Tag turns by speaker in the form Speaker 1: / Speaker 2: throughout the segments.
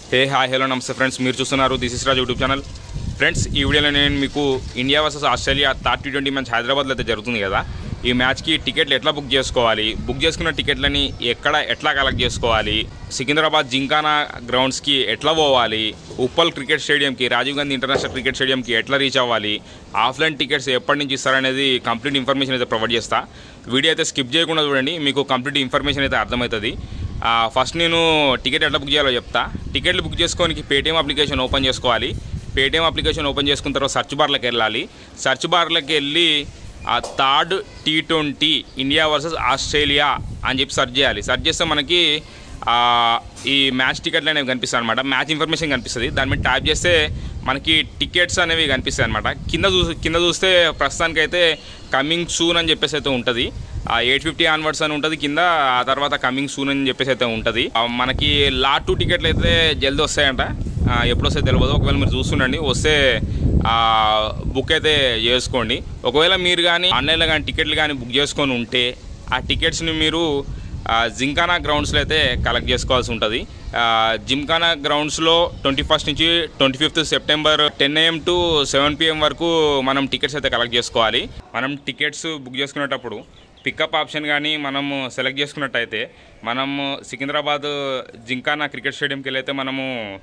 Speaker 1: హే hi hello నమస్తే friends మీరు చూస్తున్నారు this is Raj YouTube channel friends ఈ వీడియోలో నేను మీకు India versus Australia third T twenty match హైదరాబాద్లో అయితే జరుగుతుంది కదా ఈ మ్యాచ్కి టికెట్లు ఎట్లా బుక్ చేసుకోవాలి బుక్ చేసుకున్న టికెట్లని ఎక్కడ ఎట్లా కలెక్ట్ చేసుకోవాలి సికింద్రాబాద్ జింకానా గ్రౌండ్స్కి ఎట్లా పోవాలి ఉప్పల్ క్రికెట్ స్టేడియంకి రాజీవ్ గాంధీ ఇంటర్నేషనల్ క్రికెట్ స్టేడియంకి ఎట్లా రీచ్ అవ్వాలి ఆఫ్లైన్ టికెట్స్ ఎప్పటి నుంచి ఇస్తారనేది కంప్లీట్ ఇన్ఫర్మేషన్ అయితే ప్రొవైడ్ చేస్తా వీడియో అయితే స్కిప్ చేయకుండా చూడండి మీకు కంప్లీట్ ఇన్ఫర్మేషన్ అయితే అర్థమవుతుంది ఆ, ఫస్ట్ నేను టికెట్ ఎట్లా బుక్ చేయాలో చెప్తా టికెట్లు బుక్ చేసుకోనికి పేటీఎం అప్లికేషన్ ఓపెన్ చేసుకోవాలి పేటీఎం అప్లికేషన్ ఓపెన్ చేసుకున్న తర్వాత సెర్చ్ బార్లోకి వెళ్ళాలి సెర్చ్ బార్లోకి వెళ్ళి ఆ third T twenty India versus Australia అని చెప్పి సెర్చ్ చేయాలి సెర్చ్ చేస్తే మనకి ఆ, ఈ మ్యాచ్ టికెట్లు అనేవి కనిపిస్తాయి అనమాట మ్యాచ్ ఇన్ఫర్మేషన్ కనిపిస్తుంది దాని మీద ట్యాప్ చేస్తే మనకి టికెట్స్ అనేవి కనిపిస్తాయి అనమాట కింద చూ కింద చూస్తే ప్రస్తుతానికైతే కమింగ్ సూన్ అని చెప్పేసి అయితే ఉంటుంది ఎయిట్ ఫిఫ్టీ ఆన్వర్డ్స్ అని ఉంటుంది కింద ఆ తర్వాత కమింగ్ సూన్ అని చెప్పేసి అయితే ఉంటుంది ఆ, మనకి లాట్ టూ టికెట్లు అయితే జల్దీ వస్తాయంట ఆ, ఎప్పుడు వస్తాయి తెలియదు ఒకవేళ మీరు చూస్తుండండి వస్తే బుక్ అయితే చేసుకోండి ఒకవేళ మీరు కానీ ఆన్లైన్లో కానీ టికెట్లు కానీ బుక్ చేసుకొని ఉంటే ఆ టికెట్స్ని మీరు ఆ, జింకానా గ్రౌండ్స్లో అయితే కలెక్ట్ చేసుకోవాల్సి ఉంటుంది ఆ, జింకానా గ్రౌండ్స్లో ట్వంటీ ఫస్ట్ నుంచి twenty fifth September ten AM to seven PM వరకు మనం టికెట్స్ అయితే కలెక్ట్ చేసుకోవాలి మనం టికెట్స్ బుక్ చేసుకునేటప్పుడు పికప్ ఆప్షన్ కానీ మనము సెలెక్ట్ చేసుకున్నట్టయితే మనము సికింద్రాబాద్ జింకానా క్రికెట్ స్టేడియంకి వెళ్ళైతే మనము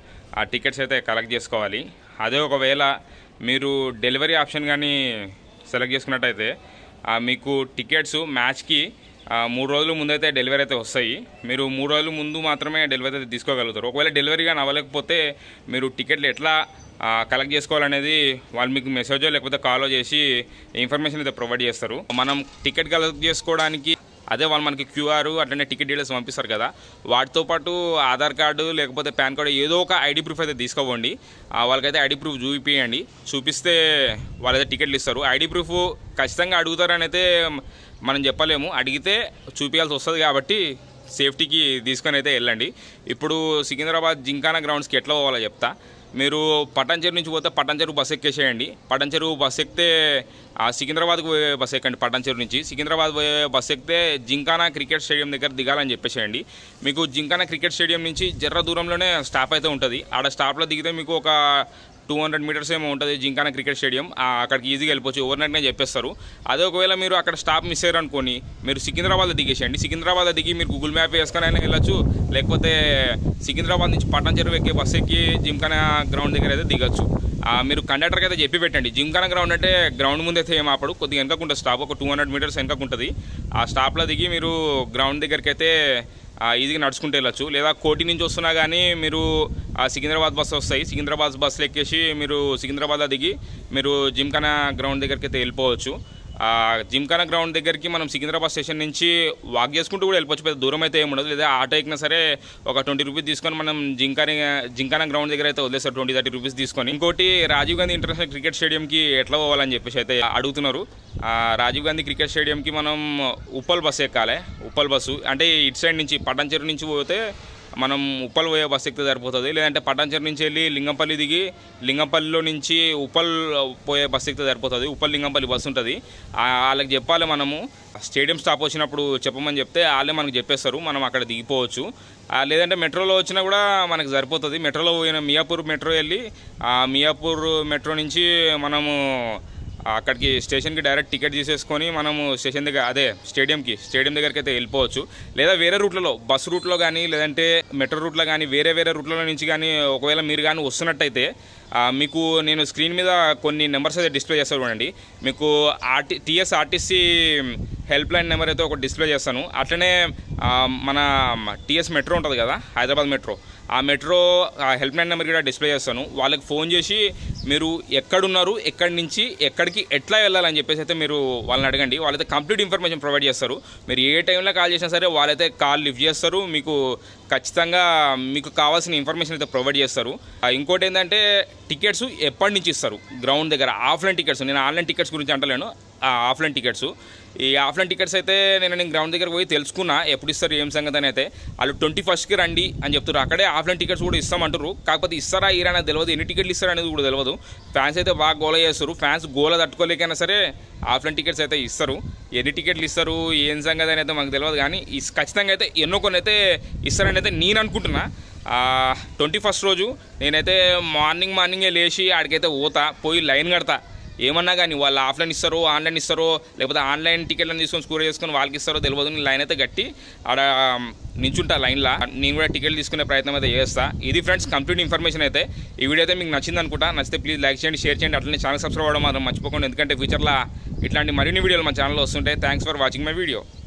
Speaker 1: ఆ టికెట్స్ అయితే కలెక్ట్ చేసుకోవాలి అదే ఒకవేళ మీరు డెలివరీ ఆప్షన్ కానీ సెలెక్ట్ చేసుకున్నట్టయితే ఆ, మీకు టికెట్స్ మ్యాచ్కి ఆ, మూడు రోజుల ముందైతే డెలివరీ అయితే వస్తాయి మీరు మూడు రోజుల ముందు మాత్రమే డెలివరీ అయితే తీసుకోగలుగుతారు ఒకవేళ డెలివరీ కానీ అవ్వలేకపోతే మీరు టికెట్లు ఎట్లా ఆ, కలెక్ట్ చేసుకోవాలనేది వాళ్ళు మీకు మెసేజో లేకపోతే కాలో చేసి ఇన్ఫర్మేషన్ అయితే ప్రొవైడ్ చేస్తారు మనం టికెట్ కలెక్ట్ చేసుకోవడానికి అదే వాళ్ళు మనకి క్యూఆర్ అట్లనే టికెట్ డీటెయిల్స్ పంపిస్తారు కదా వాటితో పాటు ఆధార్ కార్డు లేకపోతే పాన్ కార్డు ఏదో ఒక ఐడి ప్రూఫ్ అయితే తీసుకోవండి ఆ, వాళ్ళకైతే ఐడి ప్రూఫ్ చూపియండి చూపిస్తే వాళ్ళైతే టికెట్లు ఇస్తారు ఐడి ప్రూఫ్ ఖచ్చితంగా అడుగుతారని అయితే మనం చెప్పలేము అడిగితే చూపించాల్సి వస్తుంది కాబట్టి సేఫ్టీకి తీసుకొని అయితే వెళ్ళండి ఇప్పుడు సికింద్రాబాద్ జింకానా గ్రౌండ్స్కి ఎట్లా పోవాలో చెప్తా మీరు పటాన్చెరు నుంచి పోతే పటాన్చెరు బస్ ఎక్కేసేయండి పటాన్చెరు బస్ ఎక్కితే ఆ సికింద్రాబాద్కు పోయే బస్ ఎక్కండి పటాన్చెరు నుంచి సికింద్రాబాద్ పోయే బస్ ఎక్కితే జింకానా క్రికెట్ స్టేడియం దగ్గర దిగాలని చెప్పేసేయండి మీకు జింకానా క్రికెట్ స్టేడియం నుంచి జర్ర దూరంలోనే స్టాప్ అయితే ఉంటుంది ఆడ స్టాప్లో దిగితే మీకు ఒక టూ హండ్రెడ్ మీటర్స్ ఏమో ఉంటుంది జింకానా క్రికెట్ స్టేడియం ఆ, అక్కడికి ఈజీగా వెళ్ళిపోవచ్చు ఓవర్ నైట్నే చెప్పేస్తారు అదే ఒకవేళ మీరు అక్కడ స్టాప్ మిస్ అయ్యారు అనుకోని మీరు సికింద్రాబాద్లో దిగేసేయండి సికింద్రాబాద్లో దిగి మీరు గూగుల్ మ్యాప్ వేసుకొని అయినా వెళ్ళొచ్చు లేకపోతే సికింద్రాబాద్ నుంచి పట్టణం చెరువు ఎక్కే బస్ ఎక్కి జింకానా గ్రౌండ్ దగ్గర అయితే దిగచ్చు ఆ, మీరు కండక్టర్కి అయితే చెప్పి పెట్టండి జింకానా గ్రౌండ్ అంటే గ్రౌండ్ ముందు అయితే ఏం ఆపడు కొద్దిగా వెనకకుంటుంది స్టాప్ ఒక టూ హండ్రెడ్ మీటర్స్ వెనకకుంటుంది ఆ స్టాప్లో దిగి మీరు గ్రౌండ్ దగ్గరికి అయితే ఆ, ఈజీగా నడుచుకుంటూ వెళ్ళొచ్చు లేదా కోటి నుంచి వస్తున్నా కానీ మీరు ఆ సికింద్రాబాద్ బస్సు వస్తాయి సికింద్రాబాద్ బస్సులు ఎక్కేసి మీరు సికింద్రాబాద్లో దిగి మీరు జిమ్ఖానా గ్రౌండ్ దగ్గరికి అయితే వెళ్ళిపోవచ్చు ఆ జిమ్ఖానా గ్రౌండ్ దగ్గరికి మనం సికింద్రాబాద్ స్టేషన్ నుంచి వాక్ చేసుకుంటూ కూడా వెళ్ళిపోవచ్చు పెద్ద దూరం అయితే ఏమి ఉండదు లేదా ఆటో ఎక్కినా సరే ఒక ట్వంటీ రూపీస్ తీసుకొని మనం జింకాని జింకానా గ్రౌండ్ దగ్గర అయితే వదిలేస్తారు ట్వంటీ థర్టీ రూపీస్ తీసుకొని ఇంకోటి రాజీవ్ గాంధీ ఇంటర్నేషనల్ క్రికెట్ స్టేడియంకి ఎట్లా పోవాలని చెప్పేసి అయితే అడుగుతున్నారు ఆ, రాజీవ్ గాంధీ క్రికెట్ స్టేడియంకి మనం ఉప్పల్ బస్సు ఎక్కాలి ఉప్పల్ బస్సు అంటే ఇటు సైడ్ నుంచి పటాన్చెరు నుంచి పోతే మనం ఉప్పల్ పోయే బస్సు ఎక్కితే సరిపోతుంది లేదంటే పటాన్చెరు నుంచి వెళ్ళి లింగంపల్లి దిగి లింగంపల్లిలో నుంచి ఉప్పల్ పోయే బస్సు ఎక్కితే సరిపోతుంది ఉప్పల్ లింగంపల్లి బస్సు ఉంటుంది ఆ, వాళ్ళకి చెప్పాలి మనము స్టేడియం స్టాప్ వచ్చినప్పుడు చెప్పమని చెప్తే వాళ్ళే మనకు చెప్పేస్తారు మనం అక్కడ దిగిపోవచ్చు ఆ, లేదంటే మెట్రోలో వచ్చినా కూడా మనకు సరిపోతుంది మెట్రోలో పోయిన మియాపూర్ మెట్రో వెళ్ళి ఆ మియాపూర్ మెట్రో నుంచి మనము అక్కడికి స్టేషన్కి డైరెక్ట్ టికెట్ తీసేసుకొని మనము స్టేషన్ దగ్గర అదే స్టేడియంకి స్టేడియం దగ్గరికి అయితే వెళ్ళిపోవచ్చు లేదా వేరే రూట్లలో బస్ రూట్లో కానీ లేదంటే మెట్రో రూట్లో కానీ వేరే వేరే రూట్లలో నుంచి కానీ ఒకవేళ మీరు కానీ వస్తున్నట్టయితే ఆ, మీకు నేను స్క్రీన్ మీద కొన్ని నెంబర్స్ అయితే డిస్ప్లే చేస్తాను చూడండి మీకు RT TS RTC help line number అయితే ఒక డిస్ప్లే చేస్తాను అట్లనే ఆ, మన టీఎస్ మెట్రో ఉంటుంది కదా హైదరాబాద్ మెట్రో ఆ మెట్రో ఆ హెల్ప్ లైన్ నెంబర్ కూడా డిస్ప్లే చేస్తాను వాళ్ళకి ఫోన్ చేసి మీరు ఎక్కడున్నారు ఎక్కడి నుంచి ఎక్కడికి ఎట్లా వెళ్ళాలని చెప్పేసి అయితే మీరు వాళ్ళని అడగండి వాళ్ళైతే కంప్లీట్ ఇన్ఫర్మేషన్ ప్రొవైడ్ చేస్తారు మీరు ఏ టైంలో కాల్ చేసినా సరే వాళ్ళైతే కాల్ లిఫ్ట్ చేస్తారు మీకు ఖచ్చితంగా మీకు కావాల్సిన ఇన్ఫర్మేషన్ అయితే ప్రొవైడ్ చేస్తారు ఆ, ఇంకోటి ఏంటంటే టికెట్స్ ఎప్పటి నుంచి ఇస్తారు గ్రౌండ్ దగ్గర ఆఫ్లైన్ టికెట్స్ నేను ఆన్లైన్ టికెట్స్ గురించి అంటలేను ఆ, ఆఫ్లైన్ టికెట్స్ ఈ ఆఫ్లైన్ టికెట్స్ అయితే నేను నేను గ్రౌండ్ దగ్గర పోయి తెలుసుకున్నా ఎప్పుడు ఇస్తారు ఏం సంగతి అని అయితే వాళ్ళు ట్వంటీ ఫస్ట్కి రండి అని చెప్తారు అక్కడే ఆఫ్లైన్ టికెట్స్ కూడా ఇస్తామంటారు కాకపోతే ఇస్తారా ఇరా అనేది తెలియదు ఎన్ని టికెట్లు ఇస్తారు అనేది కూడా తెలియదు ఫ్యాన్స్ అయితే బాగా గోల చేస్తారు ఫ్యాన్స్ గోల తట్టుకోలేకైనా సరే ఆఫ్లైన్ టికెట్స్ అయితే ఇస్తారు ఎన్ని టికెట్లు ఇస్తారు ఏం సంగతి అని అయితే మాకు తెలియదు కానీ ఇస్- ఖచ్చితంగా అయితే ఎన్నో కొన్ని అయితే ఇస్తారని అయితే నేను అనుకుంటున్నా ట్వంటీ ఫస్ట్ రోజు నేనైతే మార్నింగ్ మార్నింగే లేచి ఆడికైతే పోతా పోయి లైన్ కడతా ఏమన్నా కానీ వాళ్ళు ఆఫ్లైన్ ఇస్తారో ఆన్లైన్ ఇస్తారో లేకపోతే ఆన్లైన్ టికెట్లను తీసుకొని స్కోర్ చేసుకొని వాళ్ళకి ఇస్తారో తెలియదు నేను లైన్ అయితే కట్టి ఆడ నించుంటా లైన్లో నేను కూడా టికెట్ తీసుకునే ప్రయత్నం అయితే చేస్తా ఇది ఫ్రెండ్స్ కంప్లీట్ ఇన్ఫర్మేషన్ అయితే ఈ వీడియో అయితే మీకు నచ్చింది అనుకుంటా నచ్చితే ప్లీజ్ లైక్ చేయండి షేర్ చేయండి అట్లనే ఛానల్ సబ్స్క్రైబ్ అవ్వడం మాత్రం మర్చిపోకండి ఎందుకంటే ఫ్యూచర్లో ఇట్లాంటి మరిన్ని వీడియోలు మా ఛానల్లో వస్తుంటాయి thanks for watching my video